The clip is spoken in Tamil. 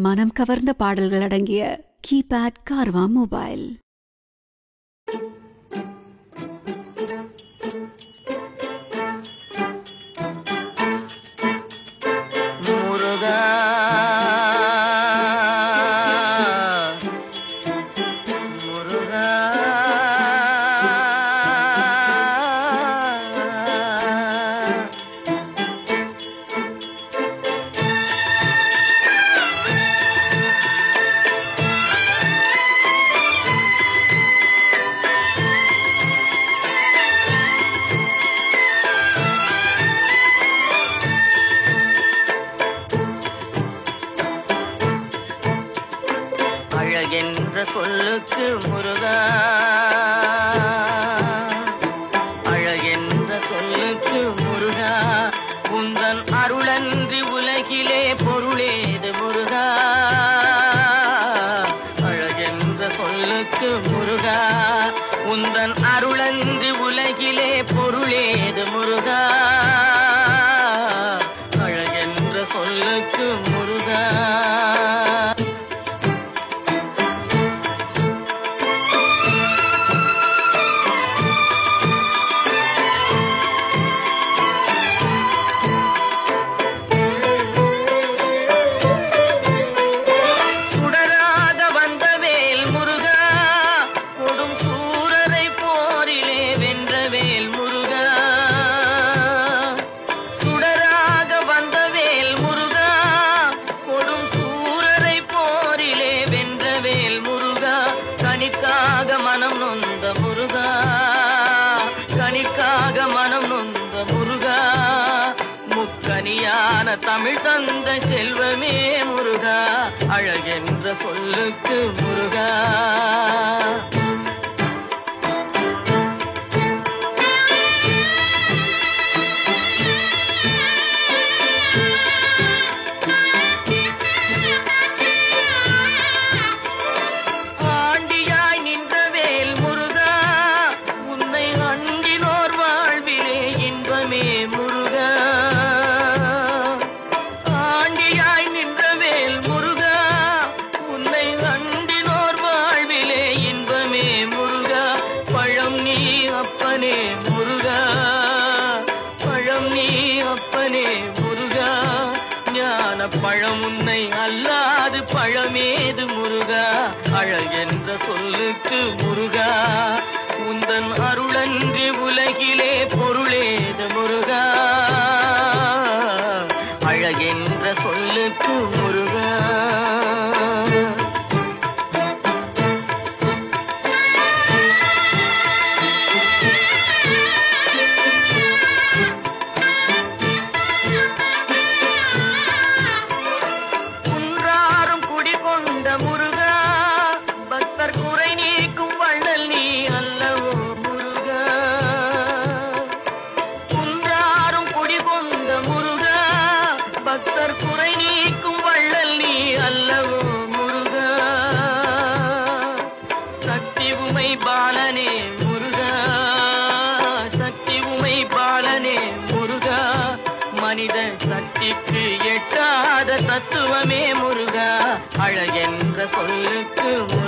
மனம் கவர்ந்த பாடல்கள் அடங்கிய கீபேட் கார்வா மொபைல் முருகா முருகா அழகென்ற சொல்லுக்கு முருகா அழகென்ற சொல்லுக்கு முருகா உந்தன் அருளன்றி உலகிலே பொருளேது முருகா அழகென்ற சொல்லுக்கு முருகா உந்தன் அருளன்றி உலகிலே பொருளேது முருகா அழகென்ற சொல்லுக்கு முருகா சுடராக வந்த வேல் முருகா கொடும் சூரரை போரிலே வென்ற வேல் முருகா சுடராக வந்த வேல் முருகா கொடும் சூரரை போரிலே வென்ற வேல் முருகா கணிக்காக மனம் நொந்த முருகா கணிக்காக மனம் நொந்த முருகா முக்கனியான தமிழ் தந்த செல்வமே முருகா அழகென்ற சொல்லுக்கு முருகா ஆண்டியாய் நின்ற வேல் முருகா உன்னை அண்டினோர் வாழ்விலே இன்பமே முருகா ஆண்டியாய் நின்ற வேல் முருகா உன்னை அண்டினோர் வாழ்விலே இன்பமே முருகா பழம் நீ அப்பனே முருகா பழம் நீ அப்பனே முருகா ஞான பழம் உன்னை அல்லாது பழமேது முருகா அழகென்ற சொல்லுக்கு முருகா உந்தன் அருளன்றி உலகிலே பொருளேது முருகா அழகென்ற சொல்லுக்கு முருகா குன்றாரும் குடிகொண்ட முருகா பக்தர் குறை நீக்கும் வள்ளல் நீ அல்லவோ முருகா குன்றாரும் குடிகொண்ட முருகா பக்தர் குறை நீக்கும் வள்ளல் நீ அல்லவோ முருகா சக்தி உமை பாலனே முருகா சக்தி உமை பாலனே முருகா மனித சக்திக்கு எட்டாத தத்துவமே முருகா அழகென்ற சொல்லுக்கு